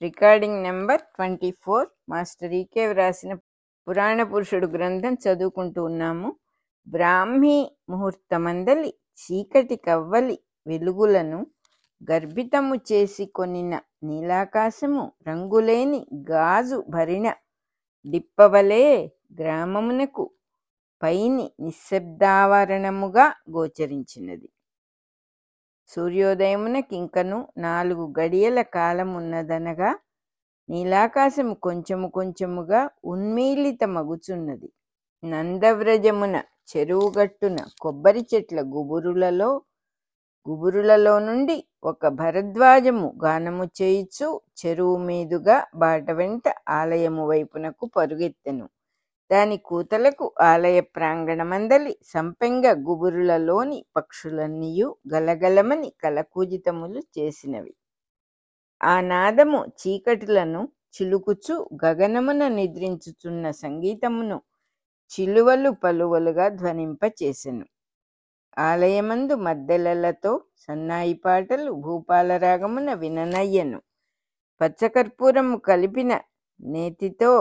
recording number twenty four master EK వ్రాసిన పురాణ పురుషుడు గ్రంథం చదువుకుంటూ ఉన్నాము బ్రాహ్మీ ముహూర్తమందలి చీకటి కవ్వలి వెలుగులను గర్భితము చేసి కొనిన నీలాకాశము రంగులేని గాజు భరిణ డిప్పవలే గ్రామమునకు పైని నిశ్శబ్దావరణముగా గోచరించినది సూర్యోదయమునకింకను నాలుగు గడియల కాలమున్నదనగా నీలాకాశము కొంచెము కొంచెముగా ఉన్మీలితమగుచున్నది నందవ్రజమున చెరువుగట్టున కొబ్బరి చెట్ల గుబురులలో గుబురులలో నుండి ఒక భరద్వాజము గానము చేయిచు చెరువు మీదుగా బాట వెంట ఆలయము వైపునకు పరుగెత్తెను దాని కూతలకు ఆలయ ప్రాంగణమందలి సంపెంగ గుబురులలోని పక్షులన్నీయు గలగలమని కలకూజితములు చేసినవి ఆ నాదము చీకటిలను చిలుకుచు గగనమున నిద్రించుచున్న సంగీతమును చిలువలు పలువలుగా ధ్వనింపచేసెను ఆలయమందు మద్దెలలతో సన్నాయి పాటలు భూపాలరాగమున విననయ్యను పచ్చకర్పూరము కలిపిన నేతితో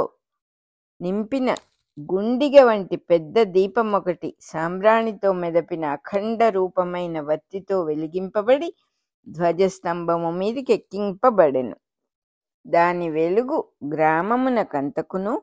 నింపిన గుండిగ వంటి పెద్ద దీపం ఒకటి సాంబ్రాణితో మెదపిన అఖండ రూపమైన వత్తితో వెలిగింపబడి ధ్వజస్తంభము మీదకి ఎక్కింపబడెను దాని వెలుగు గ్రామమునకంతకును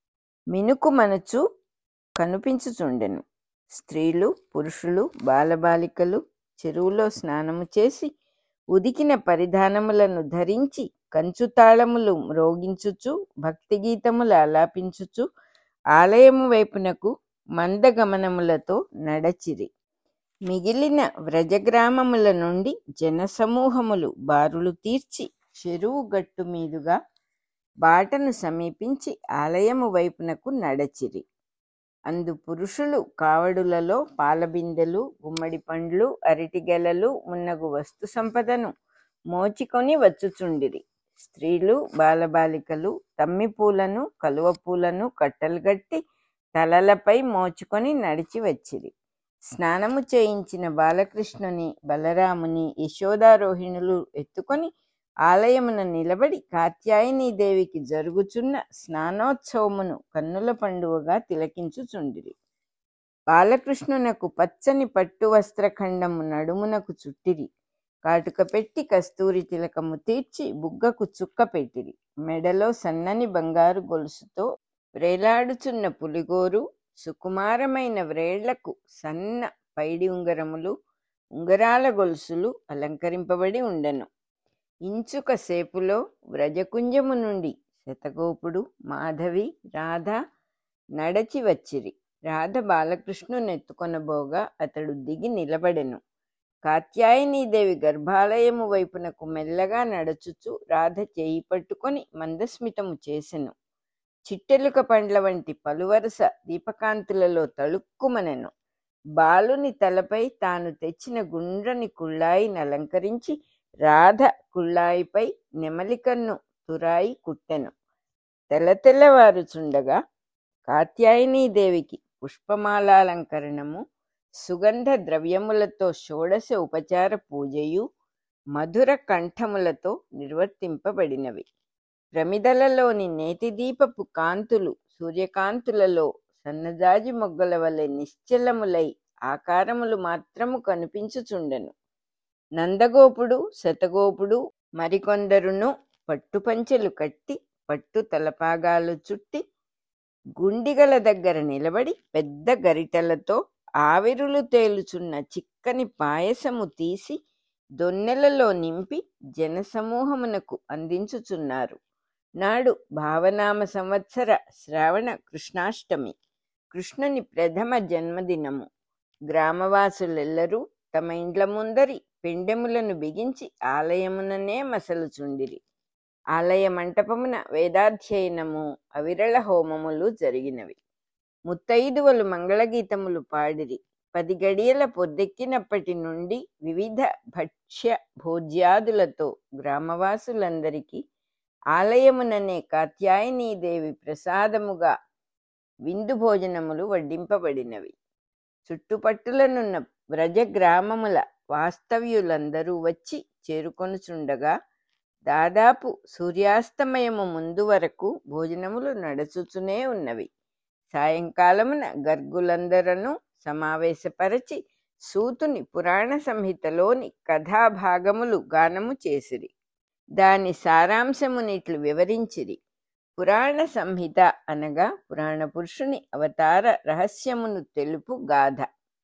మినుకుమనుచు కనిపించుచుండెను స్త్రీలు పురుషులు బాలబాలికలు చెరువులో స్నానము చేసి ఉదికిన పరిధానములను ధరించి కంచుతాళములు మ్రోగించుచు భక్తి గీతములు ఆలాపించుచు ఆలయము వైపునకు మందగమనములతో నడచిరి మిగిలిన వ్రజగ్రామముల నుండి జనసమూహములు బారులు తీర్చి చెరువు గట్టు మీదుగా బాటను సమీపించి ఆలయము వైపునకు నడచిరి అందు పురుషులు కావడులలో పాలబిందెలు గుమ్మడి పండ్లు అరటిగెలలు మున్నగు వస్తు సంపదను మోచికొని వచ్చుచుండిరి స్త్రీలు బాలబాలికలు తమ్మి పూలను కలువ పూలను కట్టలుగట్టి తలలపై మోచుకొని నడిచి వచ్చిరి స్నానము చేయించిన బాలకృష్ణుని బలరాముని యశోదారోహిణులు ఎత్తుకొని ఆలయమున నిలబడి కాత్యాయని దేవికి జరుగుచున్న స్నానోత్సవమును కన్నుల పండువగా తిలకించుచుండిరి బాలకృష్ణునకు పచ్చని పట్టు వస్త్రఖండము నడుమునకు చుట్టిరి కాటుక పెట్టి కస్తూరి తిలకము తీర్చి బుగ్గకు చుక్క పెట్టిరి మెడలో సన్నని బంగారు గొలుసుతో వ్రేలాడుచున్న పులిగోరు సుకుమారమైన వ్రేళ్లకు సన్న పైడి ఉంగరములు ఉంగరాల గొలుసులు అలంకరింపబడి ఉండెను ఇంచుక సేపులో వ్రజకుంజము నుండి శతగోపుడు మాధవి రాధ నడచి వచ్చిరి రాధ బాలకృష్ణునెత్తుకొనబోగా అతడు దిగి నిలబడెను కాత్యాయనీదేవి గర్భాలయము వైపునకు మెల్లగా నడుచుచు రాధ చేయి పట్టుకొని మందస్మితము చేసెను చిట్టెలుక పండ్ల వంటి పలువరుస దీపకాంతులలో తళుక్కుమనెను బాలుని తలపై తాను తెచ్చిన గుండ్రని కుళ్ళాయిని అలంకరించి రాధ కుళ్ళాయిపై నెమలికన్ను తురాయి కుట్టెను తెల్ల తెల్లవారుచుండగా కాత్యాయనీదేవికి పుష్పమాలాలంకరణము సుగంధ ద్రవ్యములతో షోడశ ఉపచార పూజయు మధుర కంఠములతో నిర్వర్తింపబడినవి ప్రమిదలలోని నేతి దీపపు కాంతులు సూర్యకాంతులలో సన్నజాజి మొగ్గల వలె నిశ్చలములై ఆకారములు మాత్రము కనిపించుచుండెను నందగోపుడు శతగోపుడు మరికొందరును పట్టుపంచెలు కట్టి పట్టు తలపాగాలు చుట్టి గుండిగల దగ్గర నిలబడి పెద్ద గరిటెలతో ఆవిరులు తేలుచున్న చిక్కని పాయసము తీసి దొన్నెలలో నింపి జనసమూహమునకు అందించుచున్నారు నాడు భావనామ సంవత్సర శ్రావణ కృష్ణాష్టమి కృష్ణుని ప్రథమ జన్మదినము గ్రామవాసులెల్లరూ తమ ఇండ్ల ముందరి పెండెములను బిగించి ఆలయముననే మసలుచుండిరి ఆలయ మంటపమున వేదాధ్యయనము అవిరళ హోమములు జరిగినవి ముత్తైదువలు మంగళగీతములు పాడిరి పది గడియల పొద్దెక్కినప్పటి నుండి వివిధ భక్ష్య భోజ్యాదులతో గ్రామవాసులందరికీ ఆలయముననే కాత్యాయనీదేవి ప్రసాదముగా విందు భోజనములు వడ్డింపబడినవి చుట్టుపట్టులనున్న వ్రజ గ్రామముల వాస్తవ్యులందరూ వచ్చి చేరుకొనుచుండగా దాదాపు సూర్యాస్తమయము ముందు వరకు భోజనములు నడుచుచునే ఉన్నవి సాయంకాలమున గర్గులందరను సమావేశపరచి సూతుని పురాణ సంహితలోని కథాభాగములు గానము చేసిరి దాని సారాంశమునిట్లు వివరించిరి పురాణ సంహిత అనగా పురాణ పురుషుని అవతార రహస్యమును తెలుపు గాథ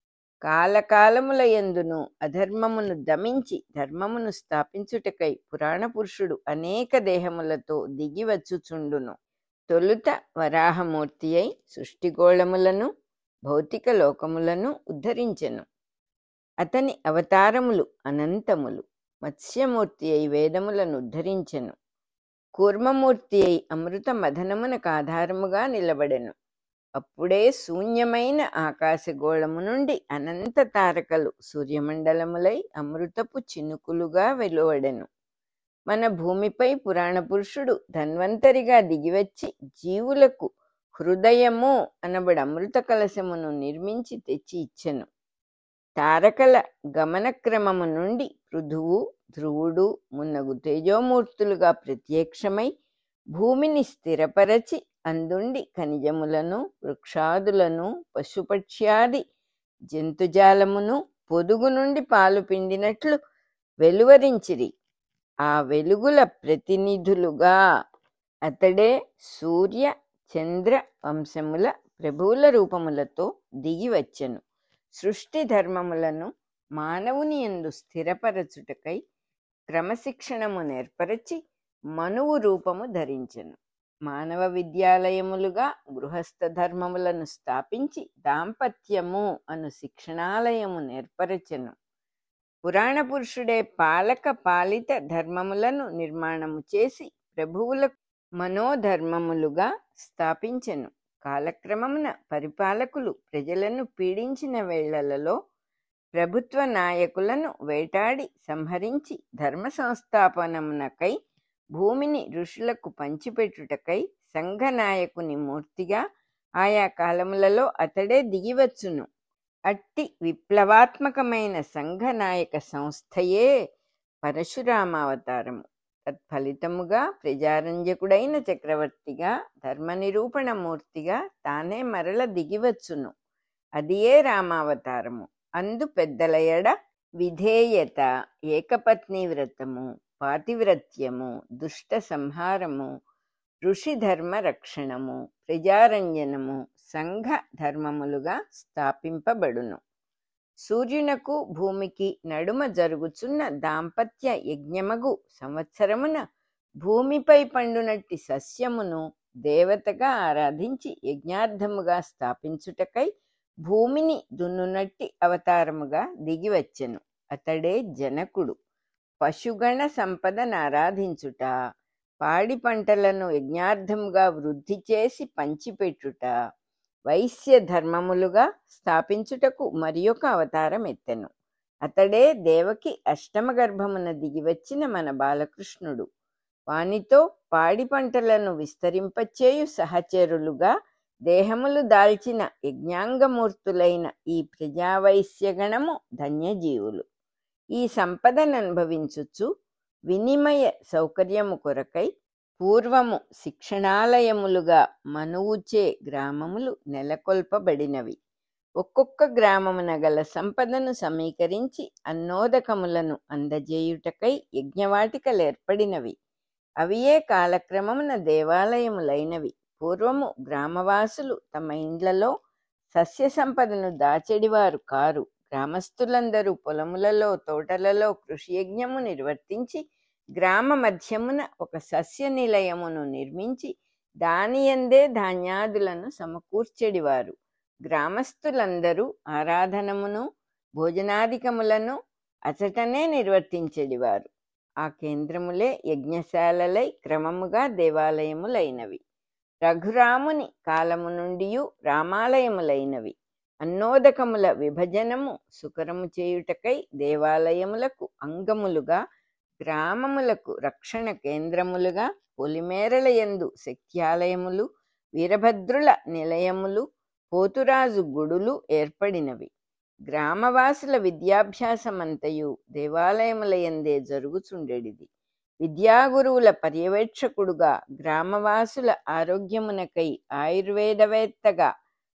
కాలకాలముల యందును అధర్మమును దమించి ధర్మమును స్థాపించుటకై పురాణ పురుషుడు అనేక దేహములతో దిగివచ్చుచుండును తొలుత వరాహమూర్తి అయి సృష్టిగోళములను భౌతిక లోకములను ఉద్ధరించెను అతని అవతారములు అనంతములు మత్స్యమూర్తి అయి వేదములను ఉద్ధరించెను కూర్మమూర్తి అయి అమృత మథనమునకు ఆధారముగా నిలబడెను అప్పుడే శూన్యమైన ఆకాశగోళము నుండి అనంత తారకలు సూర్యమండలములై అమృతపు చినుకులుగా వెలువడెను మన భూమిపై పురాణ పురుషుడు ధన్వంతరిగా దిగివచ్చి జీవులకు హృదయము అనబడి అమృత కలశమును నిర్మించి తెచ్చి ఇచ్చెను తారకల గమనక్రమము నుండి పృథువు ధ్రువుడు మున్నగు తేజోమూర్తులుగా ప్రత్యక్షమై భూమిని స్థిరపరచి అందుండి ఖనిజములను వృక్షాదులను పశుపక్ష్యాది జంతుజాలమును పొదుగు నుండి పాలు పిండినట్లు వెలువరించిరి ఆ వెలుగుల ప్రతినిధులుగా అతడే సూర్య చంద్ర వంశముల ప్రభువుల రూపములతో దిగి వచ్చెను సృష్టి ధర్మములను మానవుని యందు స్థిరపరచుటకై క్రమశిక్షణము నేర్పరచి మనువు రూపము ధరించెను మానవ విద్యాలయములుగా గృహస్థ ధర్మములను స్థాపించి దాంపత్యము అను శిక్షణాలయము నేర్పరచెను పురాణ పురుషుడే పాలక పాలిత ధర్మములను నిర్మాణము చేసి ప్రభువుల మనోధర్మములుగా స్థాపించెను కాలక్రమమున పరిపాలకులు ప్రజలను పీడించిన వేళలలో ప్రభుత్వ నాయకులను వేటాడి సంహరించి ధర్మ సంస్థాపనమునకై భూమిని ఋషులకు పంచిపెట్టుటకై సంఘ నాయకుని మూర్తిగా ఆయా కాలములలో అతడే దిగివచ్చును అట్టి విప్లవాత్మకమైన సంఘ నాయక సంస్థయే పరశురామావతారము తత్ఫలితముగా ప్రజారంజకుడైన చక్రవర్తిగా ధర్మ నిరూపణ మూర్తిగా తానే మరల దిగివచ్చును అదియే రామావతారము అందు పెద్దల ఎడ విధేయత ఏకపత్ని వ్రతము పాతివ్రత్యము దుష్ట సంహారము ఋషి ధర్మ రక్షణము ప్రజారంజనము సంఘ ధర్మములుగా స్థాపింపబడును సూర్యునకు భూమికి నడుమ జరుగుచున్న దాంపత్య యజ్ఞమగు సంవత్సరమున భూమిపై పండునట్టి సస్యమును దేవతగా ఆరాధించి యజ్ఞార్థముగా స్థాపించుటకై భూమిని దున్నునట్టి అవతారముగా దిగివచ్చెను అతడే జనకుడు పశుగణ సంపదను ఆరాధించుట పాడి పంటలను యజ్ఞార్థముగా వృద్ధి చేసి పంచిపెట్టుట వైశ్య ధర్మములుగా స్థాపించుటకు మరి ఒక అవతారం ఎత్తెను అతడే దేవకి అష్టమ గర్భమున దిగివచ్చిన మన బాలకృష్ణుడు వానితో పాడి పంటలను విస్తరింపచేయు సహచరులుగా దేహములు దాల్చిన యజ్ఞాంగమూర్తులైన ఈ ప్రజావైశ్యగణము ధన్యజీవులు ఈ సంపదను అనుభవించుచు వినిమయ సౌకర్యము కొరకై పూర్వము శిక్షణాలయములుగా మనువుచే గ్రామములు నెలకొల్పబడినవి ఒక్కొక్క గ్రామమున గల సంపదను సమీకరించి అన్నోదకములను అందజేయుటకై యజ్ఞవాటికలేర్పడినవి అవియే కాలక్రమమున దేవాలయములైనవి పూర్వము గ్రామవాసులు తమ ఇండ్లలో సస్య సంపదను దాచెడివారు కారు గ్రామస్తులందరూ పొలములలో తోటలలో కృషి యజ్ఞము నిర్వర్తించి గ్రామ మధ్యమున ఒక సస్య నిలయమును నిర్మించి దానియందే ధాన్యాదులను సమకూర్చెడివారు గ్రామస్తులందరూ ఆరాధనమును భోజనాధికములను అచటనే నిర్వర్తించెడివారు ఆ కేంద్రములే యజ్ఞశాలలై క్రమముగా దేవాలయములైనవి రఘురాముని కాలము నుండి రామాలయములైనవి అన్నోదకముల విభజనము సుకరము చేయుటకై దేవాలయములకు అంగములుగా గ్రామములకు రక్షణ కేంద్రములుగా పొలిమేరల యందు శక్త్యాలయములు వీరభద్రుల నిలయములు పోతురాజు గుడులు ఏర్పడినవి గ్రామవాసుల విద్యాభ్యాసమంతయు దేవాలయముల యందే జరుగుచుండెడిది విద్యాగురువుల పర్యవేక్షకుడుగా గ్రామవాసుల ఆరోగ్యమునకై ఆయుర్వేదవేత్తగా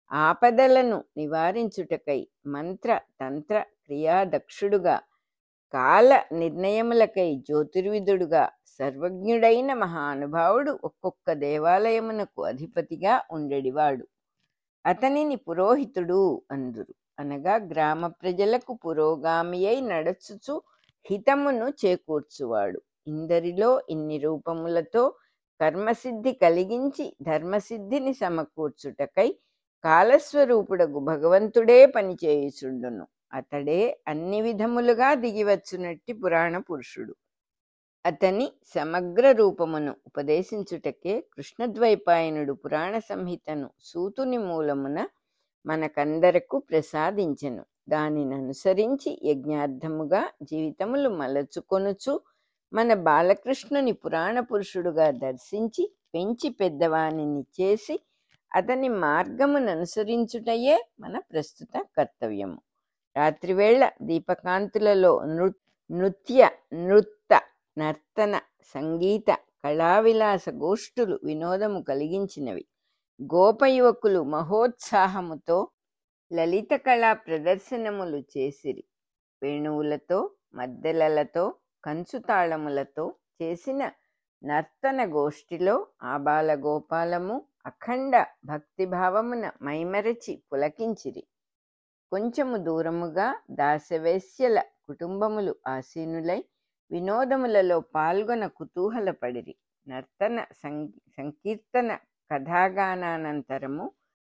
ఆపదలను నివారించుటకై మంత్ర తంత్ర క్రియాదక్షుడుగా కాల నిర్ణయములకై జ్యోతిర్విధుడుగా సర్వజ్ఞుడైన మహానుభావుడు ఒక్కొక్క దేవాలయమునకు అధిపతిగా ఉండెడివాడు అతనిని పురోహితుడు అందురు అనగా గ్రామ ప్రజలకు పురోగామి అయి నడచుచు హితమును చేకూర్చువాడు ఇందరిలో ఇన్ని రూపములతో కర్మసిద్ధి కలిగించి ధర్మసిద్ధిని సమకూర్చుటకై కాలస్వరూపుడగు భగవంతుడే పనిచేయుచుండును అతడే అన్ని విధములుగా దిగివచ్చునట్టి పురాణ పురుషుడు అతని సమగ్ర రూపమును ఉపదేశించుటకే కృష్ణద్వైపాయనుడు పురాణ సంహితను సూతుని మూలమున మనకందరకు ప్రసాదించెను దానిని అనుసరించి యజ్ఞార్థముగా జీవితములు మలచుకొనుచు మన బాలకృష్ణుని పురాణ పురుషుడుగా దర్శించి పెంచి పెద్దవానిని చేసి అతని మార్గమును అనుసరించుటయే మన ప్రస్తుత కర్తవ్యము రాత్రివేళ దీపకాంతులలో నృ నృత్య నృత్త నర్తన సంగీత కళావిలాస గోష్ఠులు వినోదము కలిగించినవి గోపయువకులు మహోత్సాహముతో లలిత కళా ప్రదర్శనములు చేసిరి వేణువులతో మద్దెలలతో కంచుతాళములతో చేసిన నర్తన గోష్ఠిలో ఆబాల గోపాలము అఖండ భక్తిభావమున మైమరచి పులకించిరి కొంచెము దూరముగా దాసవేశ్యల కుటుంబములు ఆసీనులై వినోదములలో పాల్గొన కుతూహలపడిరి నర్తన సంకీర్తన కథాగానానంతరము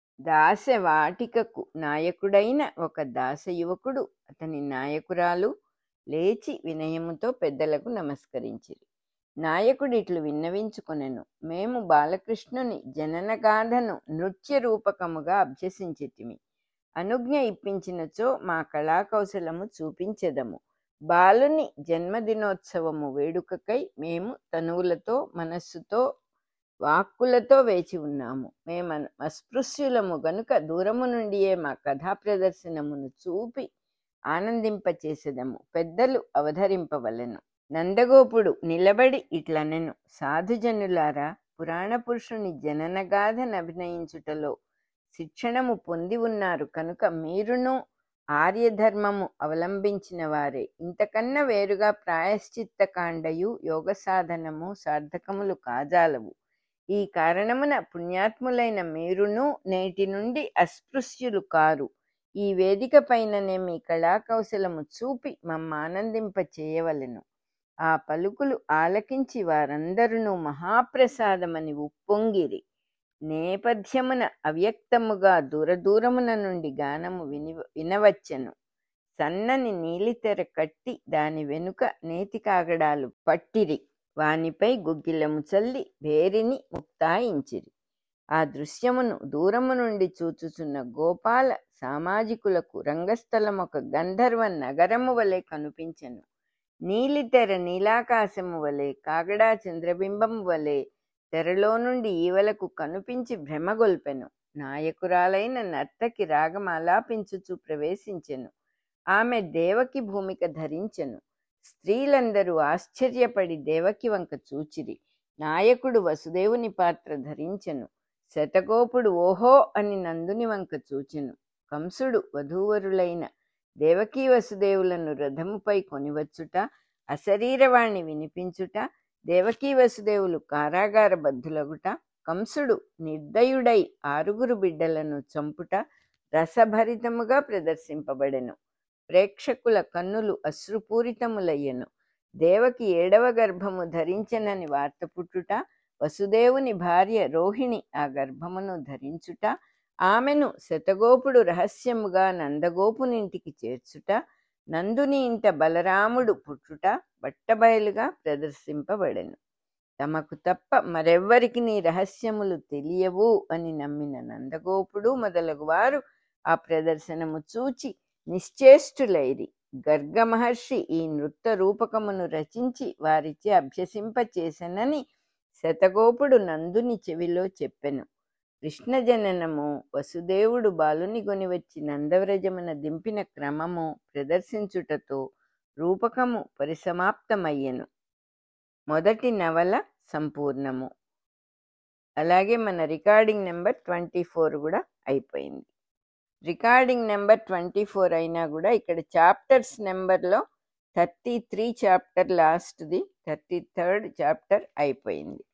దాసవాటికకు నాయకుడైన ఒక దాస యువకుడు అతని నాయకురాలు లేచి వినయముతో పెద్దలకు నమస్కరించిరి నాయకుడు ఇట్లు విన్నవించుకొనెను మేము బాలకృష్ణుని జననగాథను నృత్య రూపకముగా అభ్యసించితిమి అనుజ్ఞ ఇప్పించినచో మా కళాకౌశలము చూపించెదము బాలుని జన్మదినోత్సవము వేడుకకై మేము తనువులతో మనస్సుతో వాక్కులతో వేచి ఉన్నాము మేము అస్పృశ్యులము గనుక దూరము నుండియే మా కథా ప్రదర్శనమును చూపి ఆనందింపచేసేదము పెద్దలు అవధరింపవలెను నందగోపుడు నిలబడి ఇట్లనెను సాధుజనులారా పురాణ పురుషుని జననగాథను అభినయించుటలో శిక్షణము పొంది ఉన్నారు కనుక మీరును ఆర్యధర్మము అవలంబించిన వారే ఇంతకన్నా వేరుగా ప్రాయశ్చిత్త కాండయు యోగ సాధనము సార్థకములు కాజాలవు ఈ కారణమున పుణ్యాత్ములైన మీరును నేటి నుండి అస్పృశ్యులు కారు ఈ వేదిక పైననే మీ కళాకౌశలము చూపి మమ్మ ఆనందింప చేయవలెను ఆ పలుకులు ఆలకించి వారందరూ మహాప్రసాదమని ఉప్పొంగిరి నేపథ్యమున అవ్యక్తముగా దూరదూరమున నుండి గానము విని వినవచ్చెను సన్నని నీలితెర కట్టి దాని వెనుక నేతి కాగడాలు పట్టిరి వానిపై గుగ్గిలము చల్లి వేరిని ముక్తాయించిరి ఆ దృశ్యమును దూరము నుండి చూచుచున్న గోపాల సామాజికులకు రంగస్థలం ఒక గంధర్వ నగరము వలె కనిపించెను నీలితెర నీలాకాశము వలె కాగడా చంద్రబింబము వలె తెరలో నుండి ఈవలకు కనిపించి భ్రమగొల్పెను నాయకురాలైన నర్తకి రాగమాలాపించుచు ప్రవేశించెను ఆమె దేవకి భూమిక ధరించెను స్త్రీలందరూ ఆశ్చర్యపడి దేవకి వంక చూచిరి నాయకుడు వసుదేవుని పాత్ర ధరించెను శతగోపుడు ఓహో అని నందుని వంక చూచెను కంసుడు వధూవరులైన దేవకీ వసుదేవులను రథముపై కొనివచ్చుట అశరీరవాణి వినిపించుట దేవకీ వసుదేవులు కారాగార బద్ధులగుట కంసుడు నిర్దయుడై ఆరుగురు బిడ్డలను చంపుట రసభరితముగా ప్రదర్శింపబడెను ప్రేక్షకుల కన్నులు అశ్రుపూరితములయ్యెను దేవకి ఏడవ గర్భము ధరించనని వార్త పుట్టుట వసుదేవుని భార్య రోహిణి ఆ గర్భమును ధరించుట ఆమెను శతగోపుడు రహస్యముగా నందగోపునింటికి చేర్చుట నందుని ఇంట బలరాముడు పుట్టుట బట్టబయలుగా ప్రదర్శింపబడెను తమకు తప్ప మరెవ్వరికి నీ రహస్యములు తెలియవు అని నమ్మిన నందగోపుడు మొదలగు వారు ఆ ప్రదర్శనము చూచి నిశ్చేష్టులైరి గర్గ మహర్షి ఈ నృత్య రూపకమును రచించి వారిచే అభ్యసింపచేసెనని శతగోపుడు నందుని చెవిలో చెప్పెను కృష్ణ జననము వసుదేవుడు బాలుని గొనివచ్చి నందవ్రజమున దింపిన క్రమము ప్రదర్శించుటతో రూపకము పరిసమాప్తమయ్యెను మొదటి నవల సంపూర్ణము అలాగే మన రికార్డింగ్ నెంబర్ ట్వంటీ ఫోర్ కూడా అయిపోయింది రికార్డింగ్ నెంబర్ ట్వంటీ ఫోర్ అయినా కూడా ఇక్కడ చాప్టర్స్ నెంబర్లో థర్టీ త్రీ చాప్టర్ లాస్ట్ది థర్టీ థర్డ్ చాప్టర్ అయిపోయింది